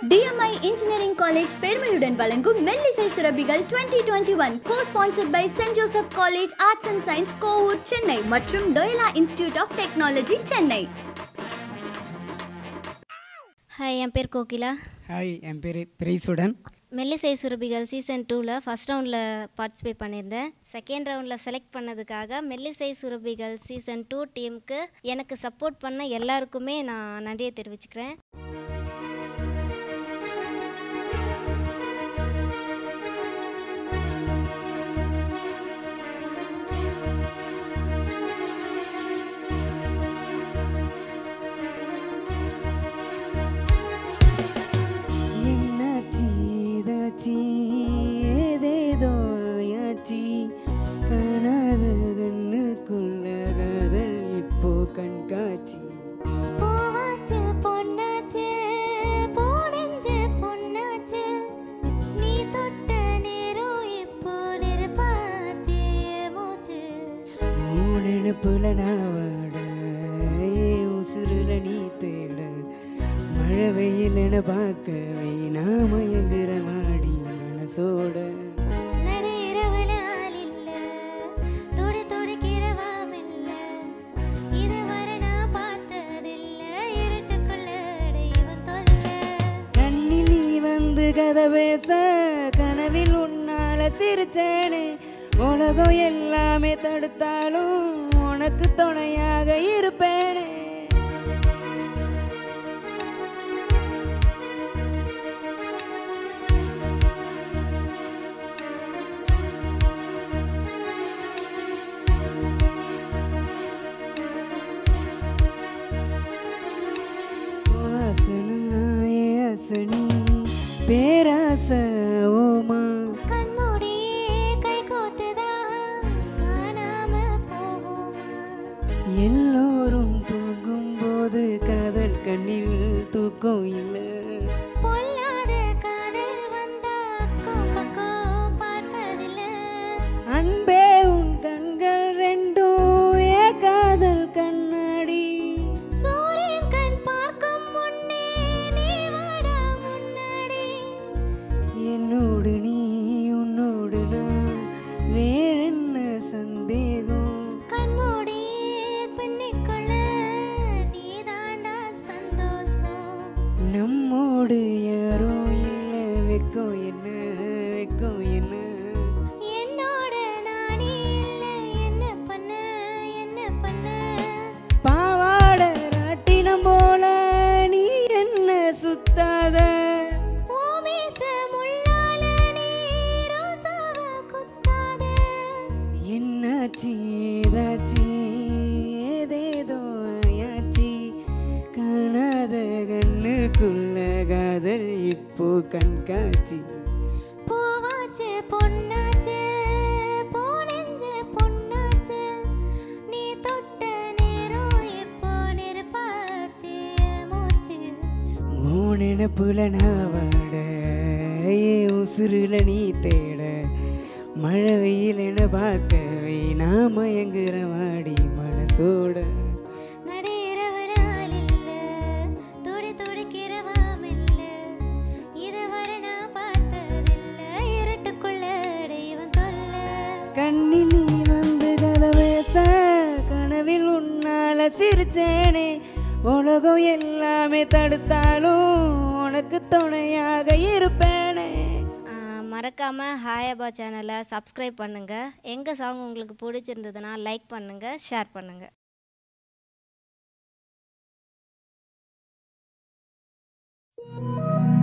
TMI engineering college பெருமையுடன் வழங்கும் மெல்லிசை சுரபிகள் 2021 twenty one co sponsored by saint Joseph college arts and science Kovur Chennai மற்றும் Loyola institute of technology Chennai hi என் பேர் கோகிலா ஹாய் என் பேர் பிரைசுடன் மெல்லிசை சுரபிகள் சீசன் டூவில் ஃபஸ்ட் ரவுண்டில் பார்ட்டிசிபேட் பண்ணியிருந்தேன் செகண்ட் ரவுண்டில் செலக்ட் பண்ணதுக்காக மெல்லிசை சுரபிகள் சீசன் டூ டீமுக்கு எனக்கு சப்போர்ட் பண்ண எல்லாருக்குமே நான் நன்றியை தெரிவிச்சுக்கிறேன் என்னாச்சி ஏதாச்சி ஏதேதோ ஆச்சி காணாத கண்ணுக்குள்ள காதல் இப்போ கண்காட்சி பூவாச்சு பொன்னாச்சு பூனெஞ்சு பொன்னாச்சு நீ தொட்ட நேரம் இப்போ நெருப்பாச்சு மூச்சு உன் நினப்புல நான் வாட என் உசுருல நீ தேட மழை வெயிலென பார்க்கவே நான் மயங்குற மாடி மனசோட நடு இரவுல ஆள் இல்ல துடி துடிக்கிறவா மெல்ல இதுவரை நான் பார்த்ததில்ல இருட்டுக்குள்ள இவன் தொல்ல கண்ணில் நீ வந்து கதை பேச கனவில் உன்னால சிரிச்சேனே உலகம் எல்லாமே தடுத்தாலும் உனக்கு துணையாக இருப்பேனே வாசனாயே அசனி பேராச ஓமா கண்மூடி கை கோத்துதா காணாம போவோமா எல்லோரும் தூங்கும் போது காதல் கண்ணில் தூக்கம் இல்லை பொல்லாத காதல் வந்தா அக்கம் பக்கம் பார்ப்பதில்ல அன்பே உன் கண்கள் ரெண்டும் ஏ காதல் கண்ணாடி சூரியன் கண் பார்க்கும் முன்னே நீ வாடா முன்னாடி என்னோடு நீ உன்னோடு நான் வேறென்ன சந்தேகம் கண்மூடி பின்னிக்கொள்ள நீதாண்டா சந்தோஷம் நம்மோடு யாரோ இல்லை வெக்கம் என்ன வெக்கம் என்ன என்னோட நானே இல்லை என்ன பண்ண என்ன பண்ண பாவாட ராட்டினம் போல நீ என்ன சுத்தாத ஓ மீச முள்ளால நீ ரோசாவ குத்தாத என்னாச்சு ஏதாச்சு ஏதேதோ ஆயாச்சு காணாத கண்ணுக்குள்ள காதல் இப்போ கண்காட்சி பூவாச்சு பொன்னாச்சு பூனெஞ்சு பொன்னாச்சு நீ தொட்ட நேரம் இப்போ நெருப்பாச்சு மூச்சு உன் நினப்புல நான் வாட என் உசுருல நீ தேட மழை வெயிலென பார்க்கவே நான் மயங்குற மாடி மனசோட நடு இரவுல ஆள் இல்ல, துடி துடிக்கிறவா மெல்ல. இதுவரை நான் பார்த்ததில்ல, இருட்டுக்குள்ள இவன் தொல்லை. கண்ணில் நீ வந்து கதை பேச கனவில் உன்னால சிரிச்சேனே உலகம் எல்லாமே தடுத்தாலும் உனக்கு துணையாக இருப்பேனே ஆ, மறக்காம ஹாயபா சேனலை சப்ஸ்கிரைப் பண்ணுங்க எங்க சாங் உங்களுக்கு பிடிச்சிருந்ததுன்னா லைக் பண்ணுங்க ஷேர் பண்ணுங்க Thank